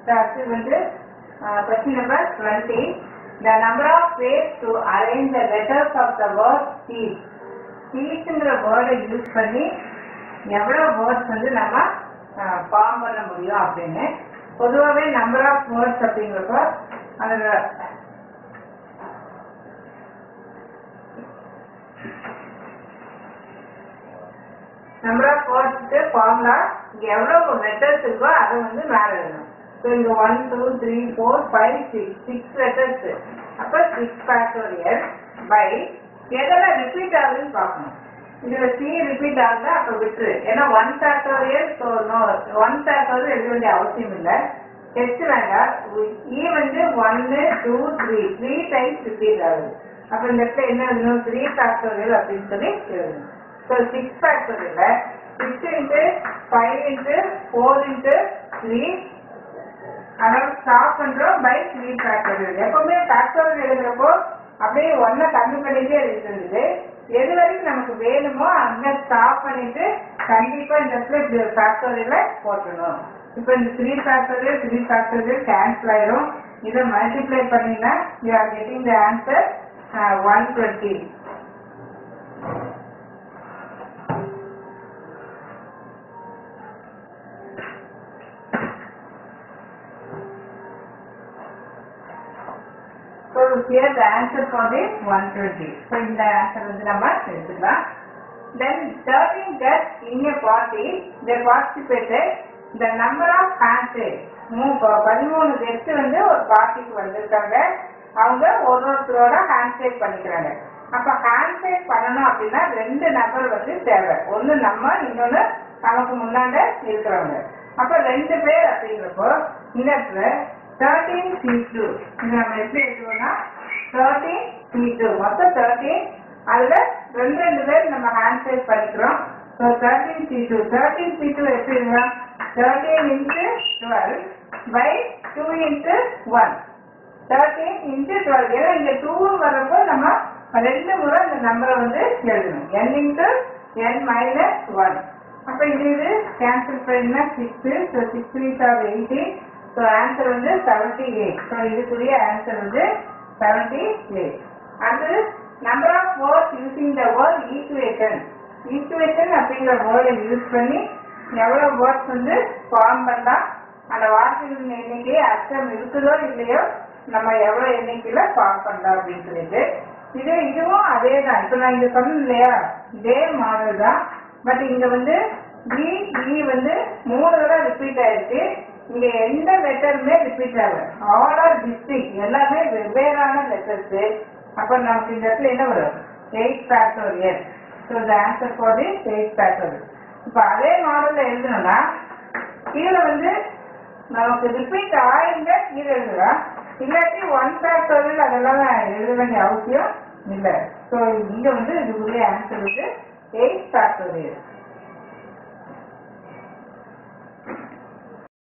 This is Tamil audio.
அடுத்து வந்து question number twenty the number of ways to arrange the letters of the word cheese சீஸ்ங்கிற வேர்டை யூஸ் பண்ணி எவ்வளோ வேர்ட்ஸ் வந்து நம்ம ஃபார்ம் பண்ண முடியும் அப்படின்னு பொதுவாகவே நம்பர் ஆஃப் வேர்ட்ஸ் அப்படிங்கிறப்போ அதில் நம்பர் ஆஃப் வேர்ட்ஸ்க்கு ஃபார்முலா இங்கே எவ்வளோ லெட்டர்ஸ் இருக்கோ அதை வந்து மேலே எழுதணும் ஸோ இங்கே one two three four five six six letters அப்போ சிக்ஸ் ஃபேக்டோரியல் பை எதெல்லாம் ரிப்பீட் ஆகுதுன்னு பார்க்கணும் இதில் சி ரிப்பீட் ஆகுதா அப்போ விட்டுரு ஏன்னா one factorial so no one factorial எழுத வேண்டிய அவசியம் இல்லை டெஸ்ட் வேண்டாம் இ வந்து ஒன்னு two three three times repeat ஆகுது அப்போ இந்த இடத்துல என்ன எழுதணும் த்ரீ ஃபேக்டோரியல் அப்படின்னு சொல்லி எழுதணும் so six factorial six into five into four into three அதாவது ஸ்டாப் பண்றோம் பை த்ரீ ஃபேக்டோரியல் எப்பவுமே ஃபேக்டோரியல் எழுதுறப்போ அப்படியே ஒன்றை கம்மி பண்ணிட்டே எழுதிட்டு எது வரைக்கும் நமக்கு வேணுமோ அங்க ஸ்டாப் பண்ணிட்டு கண்டிப்பா இந்த இடத்துல இப்படி ஒரு ஃபேக்டோரியல போட்டணும் இப்போ இந்த three factorial three factorial cancel ஆயிரும் இதை மல்டிப்ளை பண்ணீங்கன்னா you are getting the answer one twenty So here the answer for this 120. So இந்த answer வந்து நம்ம எடுத்துக்கலாம். Then 13 guests in a party, they participated. The number of handshakes. மூ- ப- பதிமூணு கெஸ்ட் வந்து ஒரு பார்ட்டிக்கு வந்திருக்காங்க அவங்க ஒரு ஒருத்தரோட ஹேண்ட்ஷேக் பண்ணிக்கிறாங்க அப்ப ஹேண்ட்ஷேக் பண்ணணும் அப்படின்னா ரெண்டு நபர் வந்து தேவை ஒண்ணு நம்ம இன்னொன்னு நமக்கு முன்னாடி இருக்கிறவங்க அப்ப ரெண்டு பேர் அப்படிங்கிறப்போ இந்த இடத்துல தேர்ட்டீன் சி டூ இது நம்ம எப்படி எழுதுவோம்னா தேர்ட்டீன் சி டூ மொத்தம் தேர்ட்டீன் அதுல ரெண்டு ரெண்டு பேர் நம்ம ஹேண்ட் ஷேக் பண்ணிக்கிறோம் so thirteen C two thirteen C two எப்படி எழுதலாம் thirteen into twelve by two into one thirteen into twelve ஏன்னா இங்க டூன்னு வரப்போ நம்ம ரெண்டு முறை இந்த நம்பரை வந்து எழுதணும் n into n minus one அப்போ இது இது கேன்சல் பண்ணினா six so six three sir eighteen so answer வந்து செவன்டி எயிட் ஸோ இதுக்குரிய ஆன்சர் வந்து செவன்டி எயிட் அடுத்தது number of words using the word equation equation அப்படிங்கிற வேர்டை யூஸ் பண்ணி எவ்வளோ வேர்ட்ஸ் வந்து ஃபார்ம் பண்ணலாம் அந்த வார்த்தைகளின் எண்ணிக்கை அர்த்தம் இருக்குதோ இல்லையோ நம்ம எவ்வளோ எண்ணிக்கையில் ஃபார்ம் பண்ணலாம் அப்படின்னு சொல்லிட்டு இது இதுவும் அதே தான் இப்போ நான் இங்க சொன்னேன் இல்லையா இதே மாடல் தான் பட் இங்க வந்து இ இ வந்து மூணு தடவை ரிப்பீட் ஆயிருக்கு இங்க எந்த லெட்டருமே ரிப்பீட் ஆகல ஆல் ஆர் டிஸ்ட்ரிக்ட் எல்லாமே வெவ்வேறான லெட்டர்ஸ் அப்ப நமக்கு இந்த இடத்துல என்ன வரும் eight factorial so the answer for the eight factorial இப்போ அதே மாடல்ல எழுதணும்னா கீழே வந்து நமக்கு ரிப்பீட் ஆயிருந்த கீழே எழுதலாம் இல்லாட்டி ஒன் ஃபேக்டோரியல் அதெல்லாம் எழுத வேண்டிய அவசியம் இல்லை ஸோ இங்க வந்து இதுக்குரிய ஆன்சர் வந்து எயிட் ஃபேக்டோரியல்